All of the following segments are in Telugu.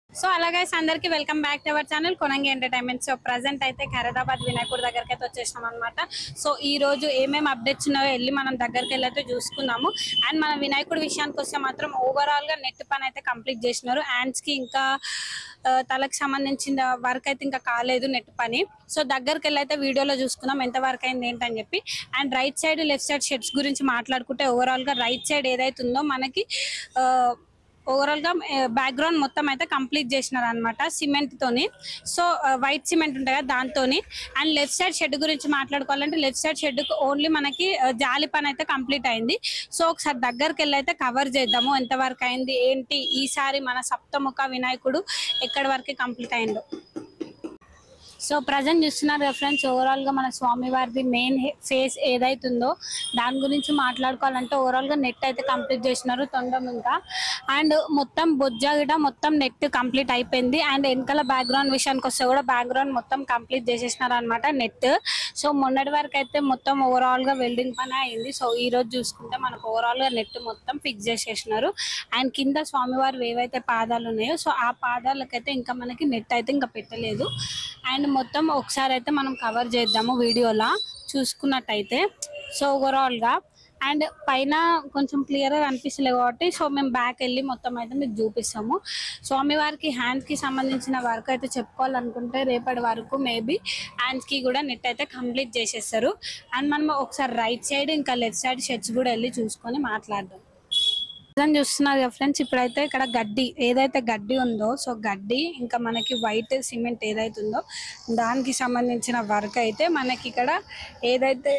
సో అలాగే అందరికి welcome back to our channel Konangi entertainment so present అయితే ఖైరదాబాద్ వినాయకుడి దగ్గరికి అయితే వచ్చేసినాం అనమాట సో ఈ రోజు ఏమేమి అప్డేట్స్ ఉన్నాయో వెళ్ళి మనం దగ్గరికి వెళ్ళి అయితే చూసుకుందాము అండ్ మన వినాయకుడి విషయానికి వస్తే మాత్రం ఓవరాల్ గా నెట్ పని అయితే కంప్లీట్ చేసినారు హ్యాండ్స్ కి ఇంకా ఆ, తలకు సంబంధించిన వర్క్ అయితే ఇంకా కాలేదు నెట్ పని సో దగ్గరికి వెళ్ళి అయితే వీడియోలో చూసుకుందాం ఎంత వర్క్ అయింది ఏంటని చెప్పి and right side left side sheds గురించి మాట్లాడుకుంటే ఓవరాల్ గా రైట్ సైడ్ ఏదైతే ఉందో మనకి ఆ, ఓవరాల్ గా బ్యాక్గ్రౌండ్ మొత్తం అయితే కంప్లీట్ చేసినారు అనమాట సిమెంట్ తోని సో వైట్ సిమెంట్ ఉంటాయి కదా దాంతోని అండ్ లెఫ్ట్ సైడ్ షెడ్ గురించి మాట్లాడుకోవాలంటే లెఫ్ట్ సైడ్ షెడ్ ఓన్లీ మనకి ఆ, జాలి పని అయితే కంప్లీట్ అయింది సో ఒకసారి దగ్గరికి వెళ్ళి అయితే కవర్ చేద్దాము ఎంత వరకు అయింది ఏంటి ఈసారి మన సప్తముఖ వినాయకుడు ఎక్కడి వరకు కంప్లీట్ అయిందో సో ప్రజెంట్ చూస్తున్నారు కదా ఫ్రెండ్స్ ఓవరాల్ గా మన స్వామివారిది మెయిన్ ఫేస్ ఏదైతుందో దాని గురించి మాట్లాడుకోవాలంటే ఓవరాల్ గా నెట్ అయితే కంప్లీట్ చేసినారు తొండం ఇంకా అండ్ మొత్తం బొజ్జ గిట మొత్తం నెట్ కంప్లీట్ అయిపోయింది అండ్ వెనకాల బ్యాక్గ్రౌండ్ విషయానికి వస్తే కూడా బ్యాక్గ్రౌండ్ మొత్తం కంప్లీట్ చేసేసినారు అనమాట నెట్ సో మొన్నటి వరకు అయితే మొత్తం ఓవరాల్ గా వెల్డింగ్ పని అయింది సో ఈ రోజు చూసుకుంటే మనకు ఓవరాల్ గా నెట్ మొత్తం ఫిక్స్ చేసేసినారు అండ్ కింద స్వామివారు ఏవైతే పాదాలు ఉన్నాయో సో ఆ పాదాలకైతే ఇంకా మనకి నెట్ అయితే ఇంకా పెట్టలేదు అండ్ మొత్తం ఒకసారి అయితే మనం కవర్ చేద్దాము వీడియోలా చూసుకున్నట్టయితే సో ఓవరాల్ గా అండ్ పైన కొంచెం క్లియర్ గా కనిపిస్తలేదు కాబట్టి సో మేము బ్యాక్ వెళ్ళి మొత్తం అయితే మీకు చూపిస్తాము స్వామివారికి హ్యాండ్ కి సంబంధించిన వర్క్ అయితే చెప్పుకోవాలనుకుంటే రేపటి వరకు మేబీ హ్యాండ్స్ కి కూడా నెట్ అయితే కంప్లీట్ చేసేస్తారు అండ్ మనం ఒకసారి రైట్ సైడ్ ఇంకా లెఫ్ట్ సైడ్ షెడ్స్ కూడా వెళ్ళి చూసుకొని మాట్లాడదాం ప్రజెంట్ చూస్తున్నారు కదా ఫ్రెండ్స్ ఇప్పుడైతే ఇక్కడ గడ్డి ఏదైతే గడ్డి ఉందో సో గడ్డి ఇంకా మనకి వైట్ సిమెంట్ ఏదైతే ఉందో దానికి సంబంధించిన వర్క్ అయితే మనకి ఇక్కడ ఏదైతే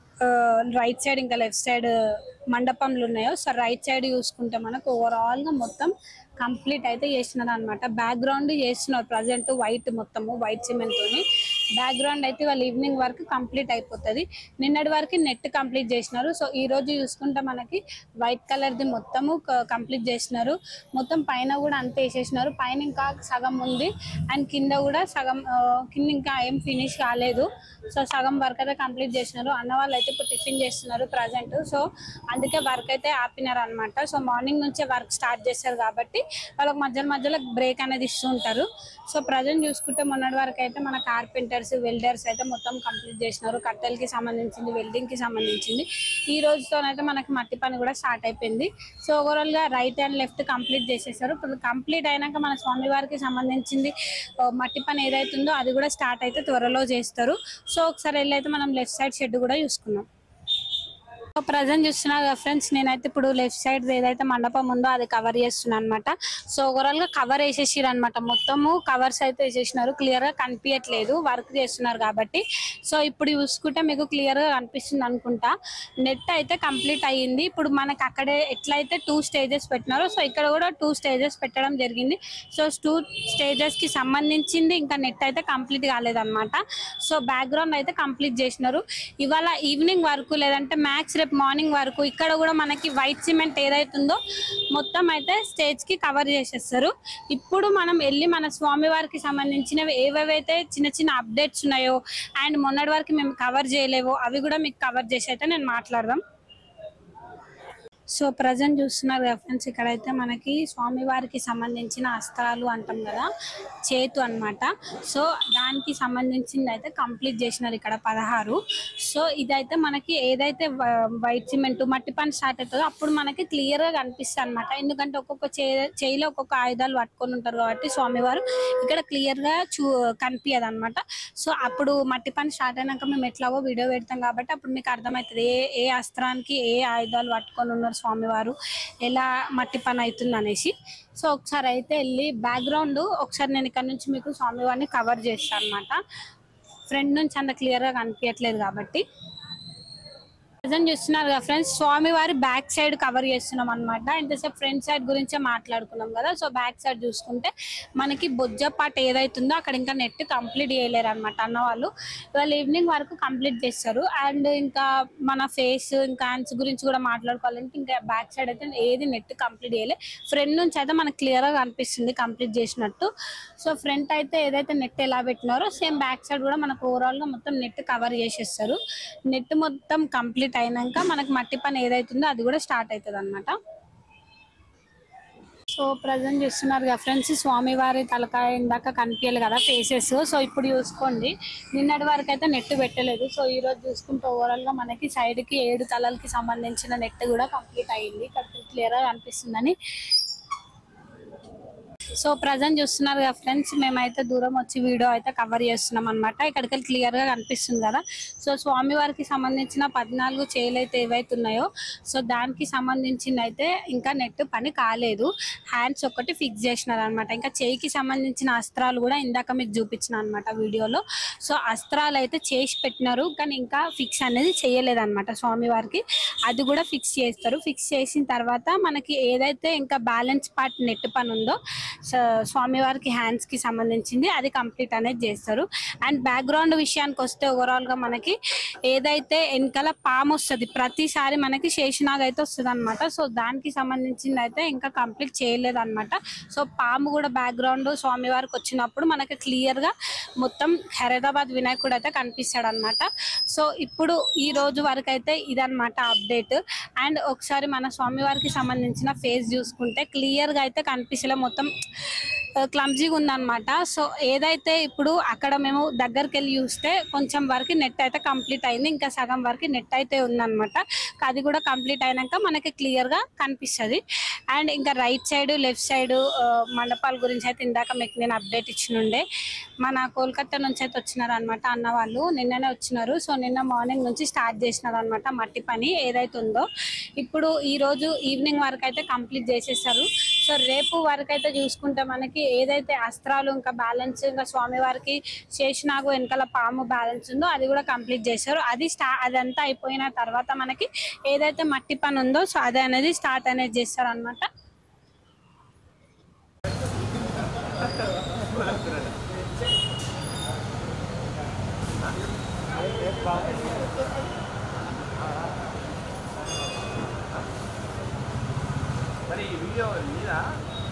రైట్ సైడ్ ఇంకా లెఫ్ట్ సైడ్ మండపంలు ఉన్నాయో సో రైట్ సైడ్ చూసుకుంటే మనకు ఓవరాల్ గా మొత్తం కంప్లీట్ అయితే చేసినారు అనమాట బ్యాక్గ్రౌండ్ చేస్తున్నారు ప్రజెంట్ వైట్ మొత్తము వైట్ సిమెంట్ తోని బ్యాక్గ్రౌండ్ అయితే వాళ్ళ ఈవినింగ్ వరకు కంప్లీట్ అయిపోతుంది నిన్నటి వరకు నెట్ కంప్లీట్ చేసినారు సో ఈ రోజు చూసుకుంటే మనకి వైట్ కలర్ ది మొత్తము కంప్లీట్ చేసినారు మొత్తం పైన కూడా అంతే వేసేసినారు పైన ఇంకా సగం ఉంది అండ్ కింద కూడా సగం ఆ, కింద ఇంకా ఏం ఫినిష్ కాలేదు సో సగం వర్క్ అయితే కంప్లీట్ చేసినారు అన్న వాళ్ళు అయితే ఇప్పుడు టిఫిన్ చేస్తున్నారు ప్రజెంట్ సో అందుకే వర్క్ అయితే ఆపినారు అనమాట సో మార్నింగ్ నుంచే వర్క్ స్టార్ట్ చేస్తారు కాబట్టి వాళ్ళకి మధ్యలో మధ్యలో బ్రేక్ అనేది ఇస్తూ ఉంటారు సో ప్రజెంట్ చూసుకుంటే మొన్నటి వరకు అయితే మన కార్పెంటర్స్ వెల్డర్స్ అయితే మొత్తం కంప్లీట్ చేసినారు కట్టెలకి సంబంధించింది వెల్డింగ్ కి సంబంధించింది ఈ రోజుతోనైతే మనకి మట్టి పని కూడా స్టార్ట్ అయిపోయింది సో ఓవరాల్ గా రైట్ అండ్ లెఫ్ట్ కంప్లీట్ చేసేసారు ఇప్పుడు కంప్లీట్ అయినాక మన స్వామివారికి సంబంధించింది ఆ, మట్టి పని ఏదైతుందో అది కూడా స్టార్ట్ అయితే త్వరలో చేస్తారు సో ఒకసారి వెళ్ళి అయితే మనం లెఫ్ట్ సైడ్ షెడ్ కూడా చూసుకున్నాం సో ప్రజెంట్ చూస్తున్నారు కదా ఫ్రెండ్స్ నేనైతే ఇప్పుడు లెఫ్ట్ సైడ్ ఏదైతే మండపం ఉందో అది కవర్ చేస్తున్నాను అనమాట సో ఓవరాల్ గా కవర్ వేసేసారు అనమాట మొత్తము కవర్స్ అయితే వేసేసినారు క్లియర్ గా కనిపించట్లేదు వర్క్ చేస్తున్నారు కాబట్టి సో ఇప్పుడు చూసుకుంటే మీకు క్లియర్ గా కనిపిస్తుంది అనుకుంటా నెట్ అయితే కంప్లీట్ అయ్యింది ఇప్పుడు మనకి అక్కడే ఎట్లయితే టూ స్టేజెస్ పెట్టినారో సో ఇక్కడ కూడా టూ స్టేజెస్ పెట్టడం జరిగింది సో టూ స్టేజెస్ కి సంబంధించింది ఇంకా నెట్ అయితే కంప్లీట్ కాలేదన్నమాట సో బ్యాక్గ్రౌండ్ అయితే కంప్లీట్ చేసినారు ఇవాళ ఈవినింగ్ వరకు లేదంటే మ్యాక్స్ రేపు మార్నింగ్ వరకు ఇక్కడ కూడా మనకి వైట్ సిమెంట్ ఏదైతుందో మొత్తం అయితే స్టేజ్ కి కవర్ చేసేస్తారు ఇప్పుడు మనం వెళ్ళి మన స్వామి వారికి సంబంధించినవి ఏవేవైతే చిన్న చిన్న అప్డేట్స్ ఉన్నాయో అండ్ మొన్నటి వరకు మేము కవర్ చేయలేవో అవి కూడా మీకు కవర్ చేసి అయితే నేను మాట్లాడదాం సో ప్రజెంట్ చూస్తున్నారు కదా ఫ్రెండ్స్ ఇక్కడైతే మనకి స్వామివారికి సంబంధించిన అస్త్రాలు అంటాం కదా చేతు అన్నమాట సో దానికి సంబంధించింది అయితే కంప్లీట్ చేసినారు ఇక్కడ పదహారు సో ఇదైతే మనకి ఏదైతే వైట్ సిమెంట్ మట్టి పని స్టార్ట్ అవుతుందో అప్పుడు మనకి క్లియర్ గా కనిపిస్తుంది అనమాట ఎందుకంటే ఒక్కొక్క చే- చేయిలో ఒక్కొక్క ఆయుధాలు పట్టుకొని ఉంటారు కాబట్టి స్వామివారు ఇక్కడ క్లియర్ గా చూ కనిపించదు అనమాట సో అప్పుడు మట్టి పని స్టార్ట్ అయినాక మేము ఎట్లాగో వీడియో పెడతాం కాబట్టి అప్పుడు మీకు అర్థమవుతుంది ఏ ఏ అస్త్రానికి ఏ ఆయుధాలు పట్టుకొని ఉన్నారు స్వామివారు ఎలా మట్టి పని అవుతుంది అనేసి సో ఒకసారి అయితే వెళ్ళి బ్యాక్గ్రౌండ్ ఒకసారి నేను ఇక్కడ నుంచి మీకు స్వామివారిని కవర్ చేస్తాను అనమాట ఫ్రంట్ నుంచి అంత క్లియర్ గా కనిపించట్లేదు కాబట్టి ప్రజెంట్ చూస్తున్నారు కదా ఫ్రెండ్స్ స్వామివారి బ్యాక్ సైడ్ కవర్ చేస్తున్నాం అనమాట ఇంతసేపు ఫ్రంట్ సైడ్ గురించే మాట్లాడుకున్నాం కదా సో బ్యాక్ సైడ్ చూసుకుంటే మనకి బొజ్జ పాట ఏదైతుందో అక్కడ ఇంకా నెట్ కంప్లీట్ చేయలేరు అనమాట అన్న వాళ్ళు ఇవాళ ఈవినింగ్ వరకు కంప్లీట్ చేస్తారు అండ్ ఇంకా మన ఫేస్ ఇంకా హ్యాండ్స్ గురించి కూడా మాట్లాడుకోవాలంటే ఇంకా బ్యాక్ సైడ్ అయితే ఏది నెట్ కంప్లీట్ చేయలే ఫ్రంట్ నుంచి అయితే మనకు క్లియర్ గా కనిపిస్తుంది కంప్లీట్ చేసినట్టు సో ఫ్రంట్ అయితే ఏదైతే నెట్ ఎలా పెట్టినారో సేమ్ బ్యాక్ సైడ్ కూడా మనకు ఓవరాల్ గా మొత్తం నెట్ కవర్ చేసేస్తారు నెట్ మొత్తం కంప్లీట్ అయినాక మనకి మట్టి పని ఏదైతుందో అది కూడా స్టార్ట్ అవుతుంది అనమాట సో సో ప్రజెంట్ చూస్తున్నారు కదా ఫ్రెండ్స్ స్వామివారి తలకాయ ఇందాక కనిపించాలి కదా ఫేసెస్ సో ఇప్పుడు చూసుకోండి నిన్నటి వరకు అయితే నెట్ పెట్టలేదు సో ఈ రోజు చూసుకుంటే ఓవరాల్ గా మనకి సైడ్ కి ఏడు తలలకి సంబంధించిన నెట్ కూడా కంప్లీట్ అయ్యింది ఇక్కడ క్లియర్ గా కనిపిస్తుందని సో ప్రజెంట్ చూస్తున్నారు కదా ఫ్రెండ్స్ మేమైతే దూరం వచ్చి వీడియో అయితే కవర్ చేస్తున్నాం అనమాట ఇక్కడికి క్లియర్ గా కనిపిస్తుంది కదా సో స్వామివారికి సంబంధించిన పద్నాలుగు చేలు అయితే ఏవైతే ఉన్నాయో సో దానికి సంబంధించింది అయితే ఇంకా నెట్ పని కాలేదు హ్యాండ్స్ ఒకటి ఫిక్స్ చేసినారు అనమాట ఇంకా చేయికి సంబంధించిన అస్త్రాలు కూడా ఇందాక మీకు చూపించిన అనమాట వీడియోలో సో అస్త్రాలు అయితే చేసి పెట్టినారు కానీ ఇంకా ఫిక్స్ అనేది చేయలేదు అనమాట స్వామివారికి అది కూడా ఫిక్స్ చేస్తారు ఫిక్స్ చేసిన తర్వాత మనకి ఏదైతే ఇంకా బ్యాలెన్స్ పార్ట్ నెట్ పని ఉందో సో స్వామివారికి హ్యాండ్స్ కి సంబంధించింది అది కంప్లీట్ అనేది చేస్తారు అండ్ బ్యాక్గ్రౌండ్ విషయానికి వస్తే ఓవరాల్ గా మనకి ఏదైతే వెనకాల పాము వస్తుంది ప్రతిసారి మనకి శేషనాగ్ అయితే వస్తుంది అనమాట సో దానికి సంబంధించింది అయితే ఇంకా కంప్లీట్ చేయలేదు అనమాట సో పాము కూడా బ్యాక్గ్రౌండ్ స్వామివారికి వచ్చినప్పుడు మనకి క్లియర్ గా మొత్తం హైదరాబాద్ వినాయకుడు అయితే కనిపిస్తాడు అనమాట సో ఇప్పుడు ఈ రోజు వరకు అయితే ఇదన్నమాట అప్డేట్ అండ్ ఒకసారి మన స్వామివారికి సంబంధించిన ఫేస్ చూసుకుంటే క్లియర్ గా అయితే కనిపిస్తలే మొత్తం క్లమ్జీగా ఉందన్నమాట సో ఏదైతే ఇప్పుడు అక్కడ మేము దగ్గరికి వెళ్ళి చూస్తే కొంచెం వరకు నెట్ అయితే కంప్లీట్ అయింది ఇంకా సగం వరకు నెట్ అయితే ఉందన్నమాట అది కూడా కంప్లీట్ అయినాక మనకి క్లియర్ గా కనిపిస్తుంది అండ్ ఇంకా రైట్ సైడ్ లెఫ్ట్ సైడ్ మండపాల గురించి అయితే ఇందాక మీకు నేను అప్డేట్ ఇచ్చినుండే మన కోల్కతా నుంచి అయితే వచ్చినారు అనమాట అన్న వాళ్ళు నిన్ననే వచ్చినారు సో నిన్న మార్నింగ్ నుంచి స్టార్ట్ చేసినారు అనమాట మట్టి పని ఏదైతే ఉందో ఇప్పుడు ఈ రోజు ఈవినింగ్ వరకు అయితే కంప్లీట్ చేసేసారు సో రేపు వరకు అయితే చూసుకుంటే మనకి ఏదైతే అస్త్రాలు ఇంకా బ్యాలెన్స్ ఇంకా స్వామివారికి శేషనాగు వెనకాల పాము బ్యాలెన్స్ ఉందో అది కూడా కంప్లీట్ చేశారు అది స్టా అదంతా అయిపోయిన తర్వాత మనకి ఏదైతే మట్టి పని ఉందో సో అది అనేది స్టార్ట్ అనేది చేస్తారు అనమాట మరి ఈ వీడియో లేదా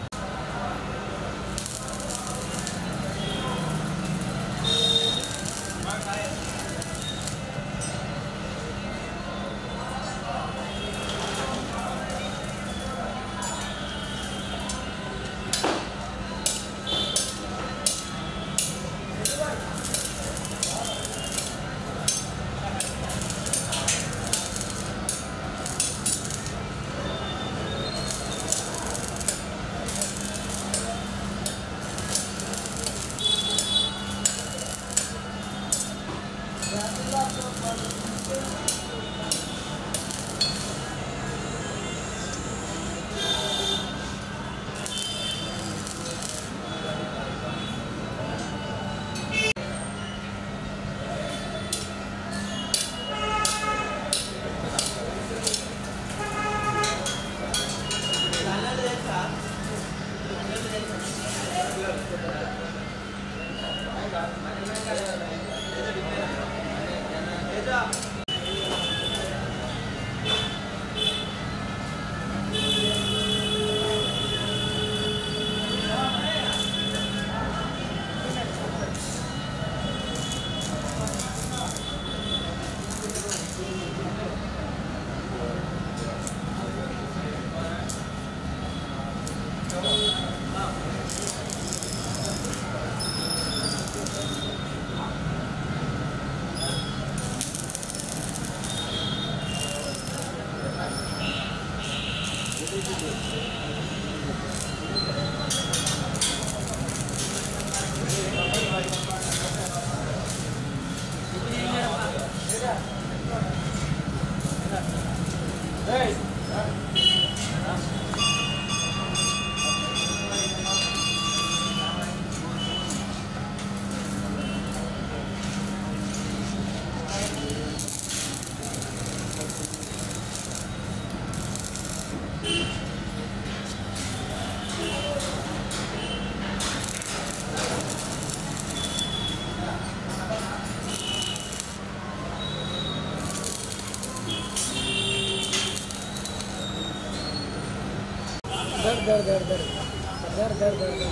दर दर दर दर दर दर दर दर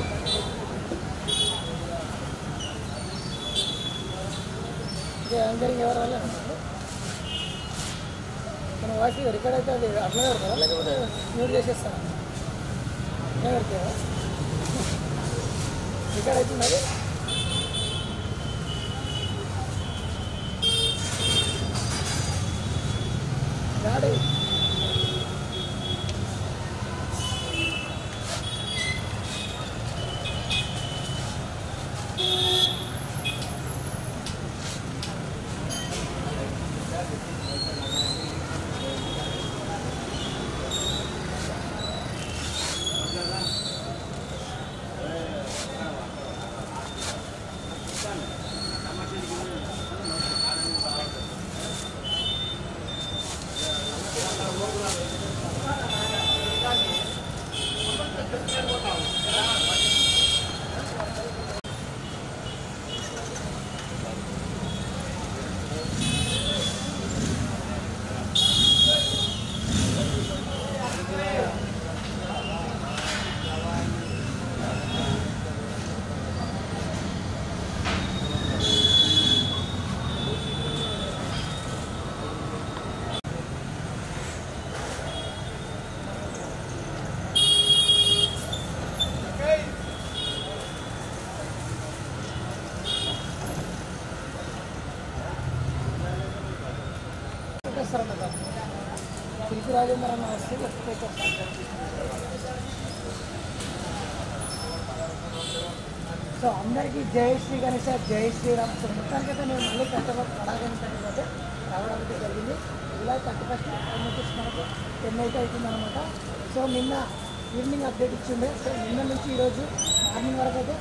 ఇదే యాంకరింగ్ ఎవరు రాలేదు మన వాయిస్ రికార్డ్ అయితే అది అట్లనే పెడతారా లేకపోతే మ్యూట్ చేసేస్తారా ఎక్కడ పెడతావా ఇక్కడ అవుతున్నది గాడి పెట్టేస్తారన్నమాట తిరుపతి రాజేంద్ర అన్న వస్తే పెట్టేస్తారు సో అందరికీ జై శ్రీ గణేష జై శ్రీరామ్ సో మొత్తానికైతే నేను మళ్ళీ కష్టపడి పడాలని అయితే రావడం అయితే జరిగింది ఇలా థర్టీ ఫస్ట్ వచ్చేసి మనకు టెన్ అయితే అవుతుంది అనమాట సో నిన్న ఈవినింగ్ అప్డేట్ ఇచ్చిండే సో నిన్న నుంచి ఈరోజు మార్నింగ్ వరకు అయితే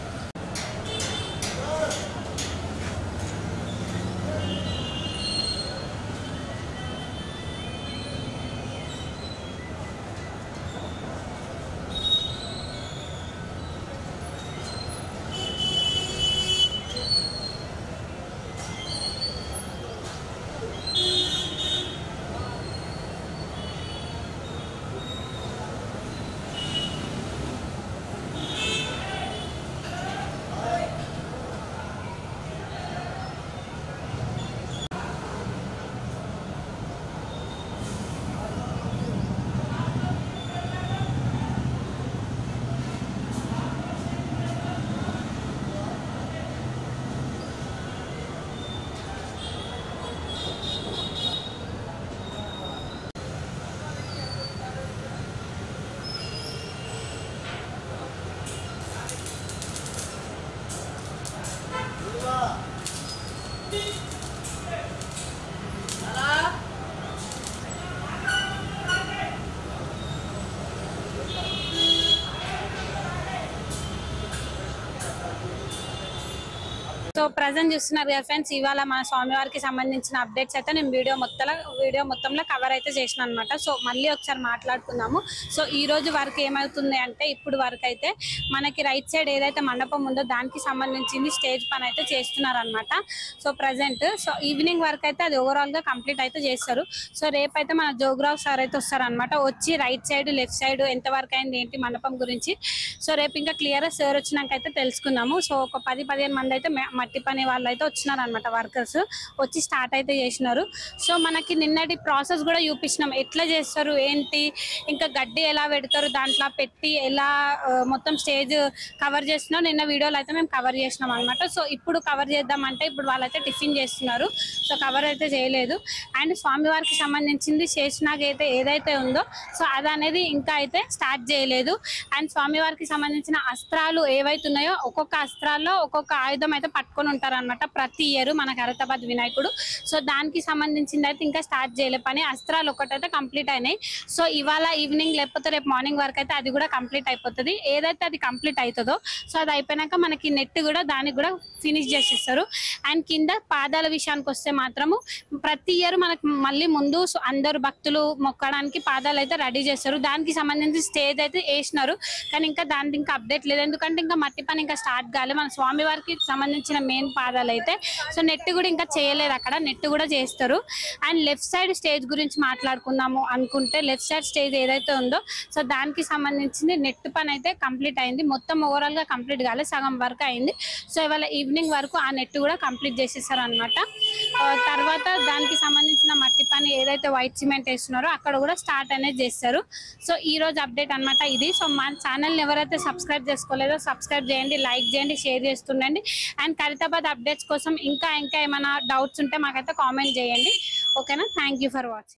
సో ప్రజెంట్ చూస్తున్నారు కదా ఫ్రెండ్స్ ఇవాళ మన స్వామివారికి సంబంధించిన అప్డేట్స్ అయితే నేను వీడియో మొత్తంలో వీడియో మొత్తంలో కవర్ అయితే చేసిన అనమాట సో మళ్ళీ ఒకసారి మాట్లాడుకుందాము సో ఈ రోజు వరకు ఏమవుతుంది అంటే ఇప్పుడు వరకు అయితే మనకి రైట్ సైడ్ ఏదైతే మండపం ఉందో దానికి సంబంధించింది స్టేజ్ పని అయితే చేస్తున్నారు అనమాట సో ప్రజెంట్ సో ఈవినింగ్ వరకు అయితే అది ఓవరాల్ గా కంప్లీట్ అయితే చేస్తారు సో రేపైతే మన జోగ్రావ్ సార్ అయితే వస్తారు అనమాట వచ్చి రైట్ సైడ్ లెఫ్ట్ సైడ్ ఎంత వరకు అయింది ఏంటి మండపం గురించి సో రేపు ఇంకా క్లియర్ సార్ వచ్చినాక అయితే తెలుసుకుందాము సో ఒక పది పదిహేను మంది అయితే మ- మట్టి పని వాళ్ళు అయితే వచ్చినారు అనమాట వర్కర్స్ వచ్చి స్టార్ట్ అయితే చేసినారు సో మనకి నిన్నటి ప్రాసెస్ కూడా చూపించినాం ఎట్లా చేస్తారు ఏంటి ఇంకా గడ్డి ఎలా పెడతారు దాంట్లో పెట్టి ఎలా ఆ, మొత్తం స్టేజ్ కవర్ చేస్తున్నాం నిన్న వీడియోలో అయితే మేము కవర్ చేసినాం అనమాట సో ఇప్పుడు కవర్ చేద్దామంటే ఇప్పుడు వాళ్ళైతే టిఫిన్ చేస్తున్నారు సో కవర్ అయితే చేయలేదు అండ్ స్వామివారికి సంబంధించింది శేషనాగ్ అయితే ఏదైతే ఉందో సో అది అనేది ఇంకా అయితే స్టార్ట్ చేయలేదు అండ్ స్వామివారికి సంబంధించిన అస్త్రాలు ఏవైతే ఉన్నాయో ఒక్కొక్క అస్త్రాల్లో ఒక్కొక్క ఆయుధం అయితే పట్టుకొని ఉంటారు అనమాట ప్రతి ఇయర్ మన హరతాబాద్ వినాయకుడు సో దానికి సంబంధించింది అయితే ఇంకా స్టార్ట్ చేయలే పని అస్త్రాలు ఒకటైతే కంప్లీట్ అయినాయి సో ఇవాళ ఈవినింగ్ లేకపోతే రేపు మార్నింగ్ వరకు అయితే అది కూడా కంప్లీట్ అయిపోతుంది ఏదైతే అది కంప్లీట్ అవుతుందో సో అది అయిపోయినాక మనకి నెట్ కూడా దానికి కూడా ఫినిష్ చేసేస్తారు అండ్ కింద పాదాల విషయానికి వస్తే మాత్రము ప్రతి ఇయర్ మనకు మళ్ళీ ముందు సో అందరు భక్తులు మొక్కడానికి పాదాలు అయితే రెడీ చేస్తారు దానికి సంబంధించి స్టేజ్ అయితే వేసినారు కానీ ఇంకా దానికి ఇంకా అప్డేట్ లేదు ఎందుకంటే ఇంకా మట్టి పని ఇంకా స్టార్ట్ కాలేదు మన స్వామి వారికి సంబంధించిన ఉన్నాయి మెయిన్ పాదాలు అయితే సో నెట్ కూడా ఇంకా చేయలేదు అక్కడ నెట్ కూడా చేస్తారు అండ్ లెఫ్ట్ సైడ్ స్టేజ్ గురించి మాట్లాడుకుందాము అనుకుంటే లెఫ్ట్ సైడ్ స్టేజ్ ఏదైతే ఉందో సో దానికి సంబంధించింది నెట్ పని అయితే కంప్లీట్ అయింది మొత్తం ఓవరాల్ గా కంప్లీట్ కాలేదు సగం వరకు అయింది సో ఇవాళ ఈవినింగ్ వరకు ఆ నెట్ కూడా కంప్లీట్ చేసేసారు అనమాట తర్వాత దానికి సంబంధించిన మట్టి పని ఏదైతే వైట్ సిమెంట్ వేస్తున్నారో అక్కడ కూడా స్టార్ట్ అనేది చేస్తారు సో ఈ రోజు అప్డేట్ అన్నమాట ఇది సో మా ఛానల్ని ఎవరైతే సబ్స్క్రైబ్ చేసుకోలేదో సబ్స్క్రైబ్ చేయండి లైక్ చేయండి షేర్ చేస్తుండండి అండ్ ఖరీదాబాద్ అప్డేట్స్ కోసం ఇంకా ఇంకా ఏమైనా డౌట్స్ ఉంటే మాకైతే కామెంట్ చేయండి ఓకేనా థ్యాంక్ యూ ఫర్ వాచింగ్